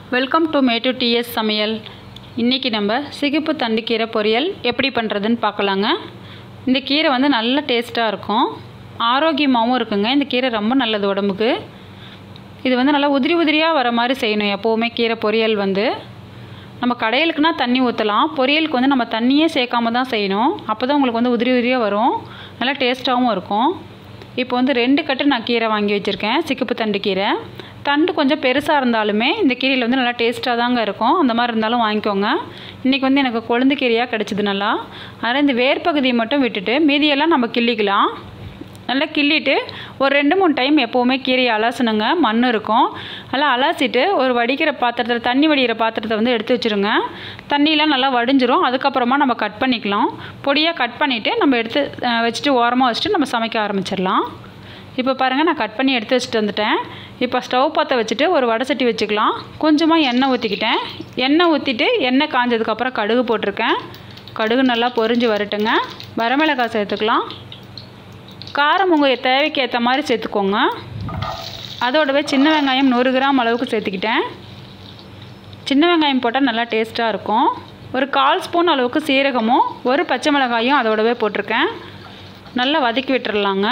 welcome to mat DS சமையல் இன்றைக்கி நம்ம சிகப்பு தண்டுக்கீரை பொரியல் எப்படி பண்ணுறதுன்னு பார்க்கலாங்க இந்த கீரை வந்து நல்ல டேஸ்ட்டாக இருக்கும் ஆரோக்கியமாகவும் இருக்குங்க இந்த கீரை ரொம்ப நல்லது உடம்புக்கு இது வந்து நல்லா உதிரி உதிரியாக வர மாதிரி செய்யணும் எப்போவுமே கீரை பொரியல் வந்து நம்ம கடையிலுக்குனா தண்ணி ஊற்றலாம் பொரியலுக்கு வந்து நம்ம தண்ணியே சேர்க்காம தான் செய்யணும் அப்போ தான் உங்களுக்கு வந்து உதிரி உதிரியாக வரும் நல்லா டேஸ்ட்டாகவும் இருக்கும் இப்போ வந்து ரெண்டு கட்டு நான் கீரை வாங்கி வச்சுருக்கேன் சிகப்பு தண்டு கீரை தண்டு கொஞ்சம் பெருசாக இருந்தாலுமே இந்த கீரையில் வந்து நல்லா டேஸ்ட்டாக தாங்க இருக்கும் அந்த மாதிரி இருந்தாலும் வாங்கிக்கோங்க இன்றைக்கி வந்து எனக்கு கொழுந்து கீரையாக கிடச்சிது நல்லா அதனால் இந்த வேர் பகுதியை மட்டும் விட்டுட்டு மீதியெல்லாம் நம்ம கிள்ளிக்கலாம் நல்லா கிள்ளிட்டு ஒரு ரெண்டு மூணு டைம் எப்போவுமே கீரையை அலசணுங்க மண் இருக்கும் நல்லா அலசிட்டு ஒரு வடிக்கிற பாத்திரத்தில் தண்ணி வடிகிற பாத்திரத்தை வந்து எடுத்து வச்சுருங்க தண்ணியெலாம் நல்லா வடிஞ்சிரும் அதுக்கப்புறமா நம்ம கட் பண்ணிக்கலாம் பொடியாக கட் பண்ணிவிட்டு நம்ம எடுத்து அஹ், வச்சுட்டு ஓரமாக வச்சுட்டு நம்ம சமைக்க ஆரம்பிச்சிடலாம் இப்போ பாருங்கள் நான் கட் பண்ணி எடுத்து வச்சுட்டு வந்துட்டேன் இப்போ ஸ்டவ் பற்ற வச்சுட்டு ஒரு வடை சட்டி வச்சுக்கலாம் கொஞ்சமாக எண்ணெய் ஊற்றிக்கிட்டேன் எண்ணெய் ஊற்றிட்டு எண்ணெய் காஞ்சதுக்கப்புறம் கடுகு போட்டிருக்கேன் கடுகு நல்லா பொரிஞ்சு வரட்டுங்க வரமிளகாய் சேர்த்துக்கலாம் காரம் உங்கள் தேவைக்கு ஏற்ற மாதிரி சேர்த்துக்கோங்க அதோடவே சின்ன வெங்காயம் நூறு கிராம் அளவுக்கு சேர்த்துக்கிட்டேன் சின்ன வெங்காயம் போட்டால் நல்லா டேஸ்ட்டாக இருக்கும் ஒரு கால் ஸ்பூன் அளவுக்கு சீரகமும் ஒரு பச்சை மிளகாயும் அதோடவே போட்டிருக்கேன் நல்லா வதக்கி விட்டுறலாங்க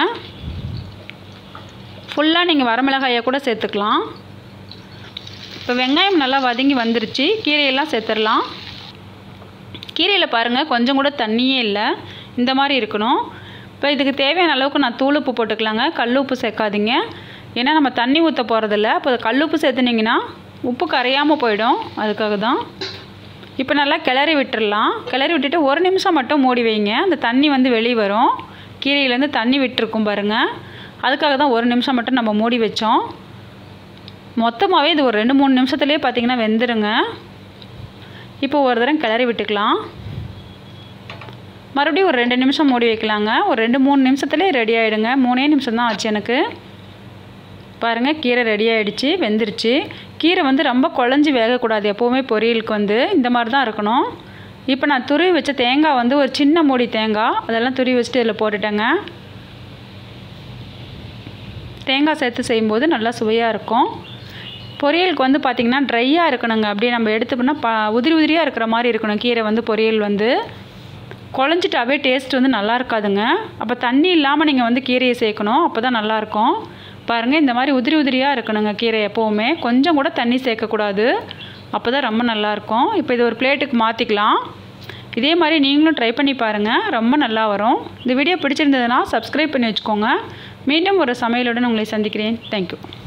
ஃபுல்லாக நீங்கள் வரமிளகாயை கூட சேர்த்துக்கலாம் இப்போ வெங்காயம் நல்லா வதங்கி வந்துருச்சு கீரையெல்லாம் சேர்த்துடலாம் கீரையில் பாருங்கள் கொஞ்சம் கூட தண்ணியே இல்லை இந்த மாதிரி இருக்கணும் இப்போ இதுக்கு தேவையான அளவுக்கு நான் தூள் உப்பு போட்டுக்கலாங்க கல் உப்பு சேர்க்காதீங்க ஏன்னா நம்ம தண்ணி ஊற்ற போகிறதில்ல இப்போ கல் உப்பு சேர்த்துனிங்கன்னா உப்பு கரையாமல் போயிடும் அதுக்காக தான் இப்போ நல்லா கிளறி விட்டுறலாம் கிளறி விட்டுட்டு ஒரு நிமிஷம் மட்டும் மூடி வைங்க அந்த தண்ணி வந்து வெளியே வரும் கீரையிலேருந்து தண்ணி விட்டுருக்கும் பாருங்கள் அதுக்காக தான் ஒரு நிமிஷம் மட்டும் நம்ம மூடி வச்சோம் மொத்தமாகவே இது ஒரு ரெண்டு மூணு நிமிஷத்துலேயே பார்த்தீங்கன்னா வெந்துருங்க இப்போ ஒரு தரம் கிளறி விட்டுக்கலாம் மறுபடியும் ஒரு ரெண்டு நிமிஷம் மூடி வைக்கலாங்க ஒரு ரெண்டு மூணு நிமிஷத்துலேயே ரெடி ஆகிடுங்க மூணே நிமிஷம் தான் ஆச்சு எனக்கு பாருங்கள் கீரை ரெடி ஆகிடுச்சு வெந்துருச்சு கீரை வந்து ரொம்ப குழஞ்சி வேகக்கூடாது எப்போவுமே பொரியலுக்கு வந்து இந்த மாதிரி தான் இருக்கணும் இப்போ நான் துருவி வச்ச தேங்காய் வந்து ஒரு சின்ன மூடி தேங்காய் அதெல்லாம் துருவி வச்சுட்டு இதில் போட்டுட்டேங்க தேங்காய் சேர்த்து செய்யும்போது நல்லா சுவையாக இருக்கும் பொரியலுக்கு வந்து பார்த்திங்கன்னா ட்ரையாக இருக்கணுங்க அப்படியே நம்ம எடுத்துப்போனா ப உதிரி உதிரியாக இருக்கிற மாதிரி இருக்கணும் கீரை வந்து பொரியல் வந்து குழஞ்சிட்டாவே டேஸ்ட் வந்து நல்லா இருக்காதுங்க அப்போ தண்ணி இல்லாமல் நீங்கள் வந்து கீரையை சேர்க்கணும் அப்போ தான் நல்லாயிருக்கும் பாருங்கள் இந்த மாதிரி உதிரி உதிரியாக இருக்கணுங்க கீரை எப்போவுமே கொஞ்சம் கூட தண்ணி சேர்க்கக்கூடாது அப்போ தான் ரொம்ப நல்லாயிருக்கும் இப்போ இது ஒரு பிளேட்டுக்கு மாற்றிக்கலாம் இதே மாதிரி நீங்களும் ட்ரை பண்ணி பாருங்கள் ரொம்ப நல்லா வரும் இந்த வீடியோ பிடிச்சிருந்ததுன்னா சப்ஸ்கிரைப் பண்ணி வச்சுக்கோங்க மீண்டும் ஒரு சமையலுடன் உங்களை சந்திக்கிறேன் தேங்க்யூ